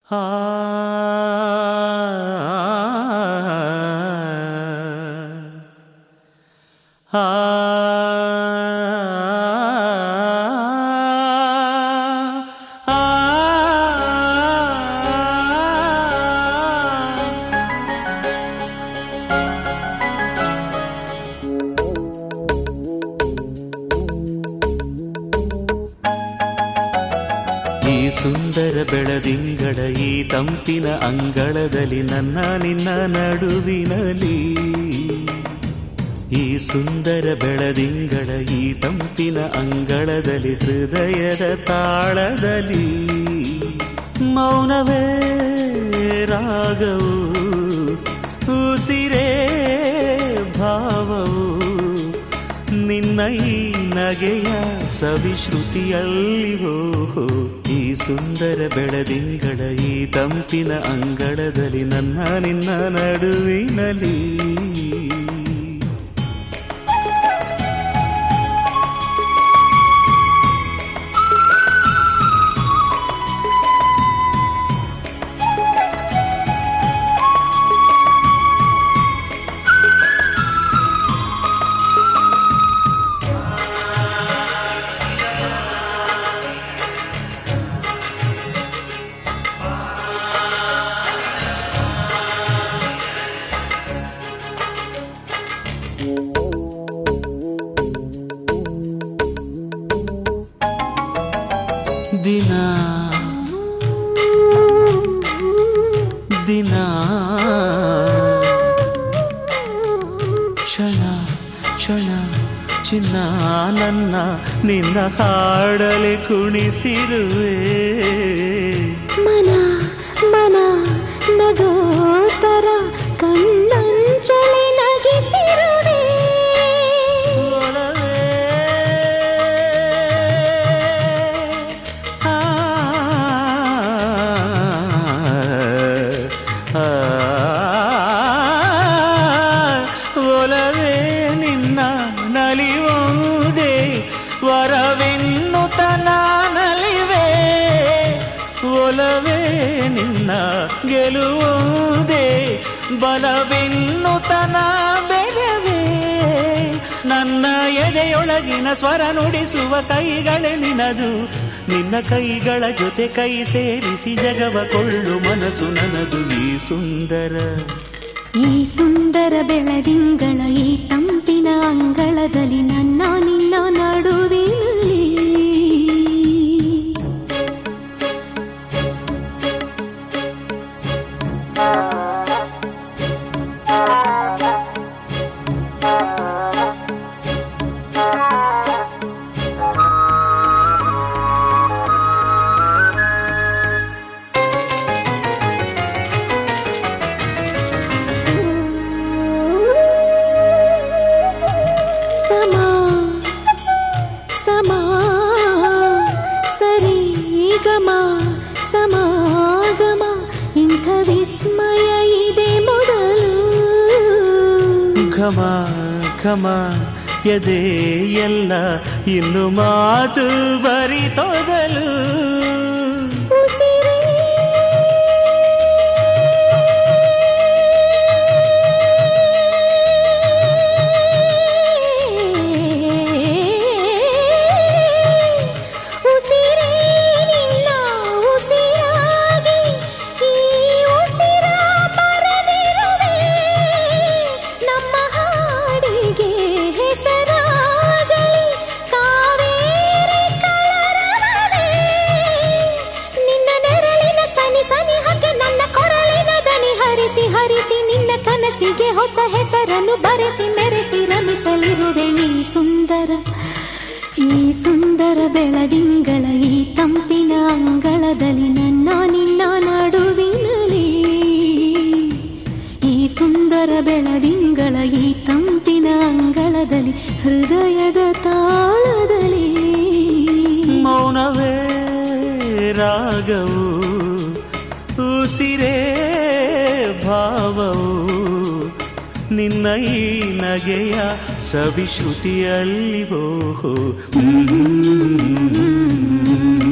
ಆ ಆ ಈ ಸುಂದರ ಬೆಳದಿಂಗಳ ಈ ತಂಪಿನ ಅಂಗಳದಲ್ಲಿ ನನ್ನ ನಿನ್ನ ನಡುವಿನಲ್ಲಿ ಈ ಸುಂದರ ಬೆಳದಿಂಗಳ ಈ ತಂಪಿನ ಅಂಗಳದಲ್ಲಿ ಹೃದಯದ ತಾಳದಲ್ಲಿ ಮೌನವೇ ರಾಗವು ಉಸಿರೇ ಭಾವವು ನಿನ್ನ ಈ ನಗೆಯ ಸವಿಶ್ರುತಿಯಲ್ಲಿವೋ ಈ ಸುಂದರ ಬೆಳದಿಂಗಳ ಈ ತಂಪಿನ ಅಂಗಳದಲ್ಲಿ ನನ್ನ ನಿನ್ನ ನಡುವಿನಲ್ಲಿ ದಿನ ದಿನ ಕ್ಷಣ ಕ್ಷಣ ಚಿನ್ನ ನನ್ನ ನಿನ್ನ ಹಾಡಲೆ ಕುಣಿಸಿರುವೆ ಮನ ಮನ ನಗೋತರ ಕಣ್ಣಂಚಲಿ ನಗಿಸಿರುವೆ ಒಲವೇ ಆ, ಆ, ಒಲವೇ ನಿನ್ನ ನಲಿಯುವುದೇ ವರವೆನ್ನುತ್ತ ನಲಿವೆ ಒಲವೇ ನಿನ್ನ ಗೆಲುವುದೇ ಬಲವೆನ್ನುತ್ತ ಬೆರವೇ ನನ್ನ ಎದೆಯೊಳಗಿನ ಸ್ವರ ನುಡಿಸುವ ಕೈಗಳೇ ನಿನದು ನಿನ್ನ ಕೈಗಳ ಜೊತೆ ಕೈ ಸೇರಿಸಿ ಜಗವ ಕೊಳ್ಳು ಮನಸ್ಸು ನನದು ಈ ಸುಂದರ ಈ ಸುಂದರ ಬೆಳದಿಂಗಳ ಈ ತಂಪಿನ ಅಂಗಳದಲ್ಲಿ ನನ್ನ ನಿನ್ನ ನಡುವಿನಲ್ಲಿ ಸಮಾ ಸಮಾ ಸರಿ ಗಮ ಸಮಾಗಮ ಇಂಥ ವಿಸ್ಮಯ ಇದೆ ಮೊದಲು ಘಮ ಘಮ ಎದೆ ಎಲ್ಲ ಇನ್ನು ಮಾತು ಬರಿತೊದಲು ಉಸಿರೇ ಉಸಿರೇ ನಿನ್ನ ಉಸಿರಾಗಿ ಈ ಉಸಿರ ಪರದಿರುವೆ ನಮ್ಮ ಹಾಡಿಗೆ ಹೆಸರಾಗಲಿ ಕಾವೇರಿ ಕಲರವವೇ ನಿನ್ನ ನೆರಳಿನ ಸನಿ ಸನಿ ಹಾಗೆ ನನ್ನ ಕೊರಳಿನ ದನಿ ಹರಿಸಿ ಹರಿಸಿ ನಿನ್ನ ಕನಸಿಗೆ ಹೊಸ ಹೆಸರನ್ನು ಬರೆಸಿ ಮೆರೆಸಿ ರಮಿಸಲಿರುವೆ ನೀ ಸುಂದರ ಈ ಸುಂದರ ಬೆಳದಿಂಗಳ ಈ ತಂಪಿನ ಅಂಗಳದಲ್ಲಿ ನನ್ನ ನಿನ್ನ ನಡುವಿನಲ್ಲಿ ಈ ಸುಂದರ ಬೆಳದಿಂಗಳ ಈ ತಂಪಿನ ಅಂಗಳದಲ್ಲಿ ಹೃದಯದ ತಾಳದಲ್ಲಿ ಮೌನವೇ ರಾಗವು ಉಸಿರೇ ಭಾವವು ನಿನ್ನ ಈ ನಗೆಯ ಸವಿಶ್ರುತಿಯಲ್ಲಿ ಓಹೋ ಹ್ಮ್